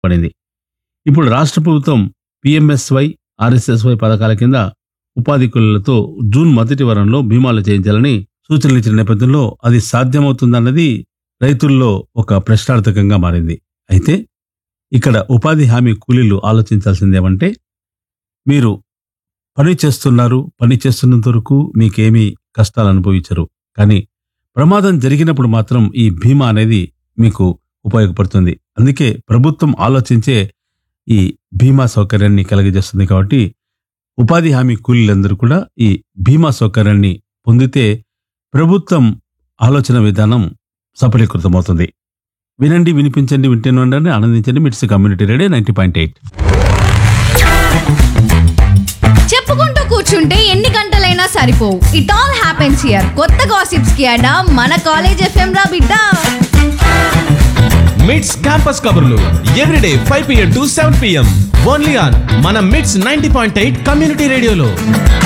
పడింది ఇప్పుడు రాష్ట్ర ప్రభుత్వం పిఎంఎస్వై ఆర్ఎస్ఎస్వై పథకాల కింద ఉపాధి కూలీలతో జూన్ మొదటి వారంలో బీమాలు చేయించాలని సూచనలు ఇచ్చిన నేపథ్యంలో అది సాధ్యమవుతుందన్నది రైతుల్లో ఒక ప్రశ్నార్థకంగా మారింది అయితే ఇక్కడ ఉపాధి హామీ కూలీలు ఆలోచించాల్సిందేమంటే మీరు పని చేస్తున్నారు పని చేస్తున్నంత వరకు మీకేమీ కష్టాలు అనుభవించరు కానీ ప్రమాదం జరిగినప్పుడు మాత్రం ఈ బీమా అనేది మీకు ఉపయోగపడుతుంది అందుకే ప్రభుత్వం ఆలోచించే ఈ బీమా సౌకర్యాన్ని కలగజేస్తుంది కాబట్టి ఉపాధి హామీ కూలీలందరూ కూడా ఈ బీమా సౌకర్యాన్ని పొందితే ప్రభుత్వం ఆలోచన విధానం సఫలీకృతమవుతుంది వినండి వినిపించండి వింటూనే ఉండండి ఆనందించండి MITS community radio ninety point eight చెప్పుకుంటూ కూర్చుంటే ఎన్ని గంటలైనా సరిపోవు ఇట్ ఆల్ హ్యాపెన్స్ హియర్ కొత్త గాసిప్స్ కి అడా మన కాలేజ్ ఎఫ్ఎం రా బిడ్డ మిడ్స్ క్యాంపస్ కబుర్లు everyday five PM to seven PM only on మన MITS ninety point eight community రేడియోలో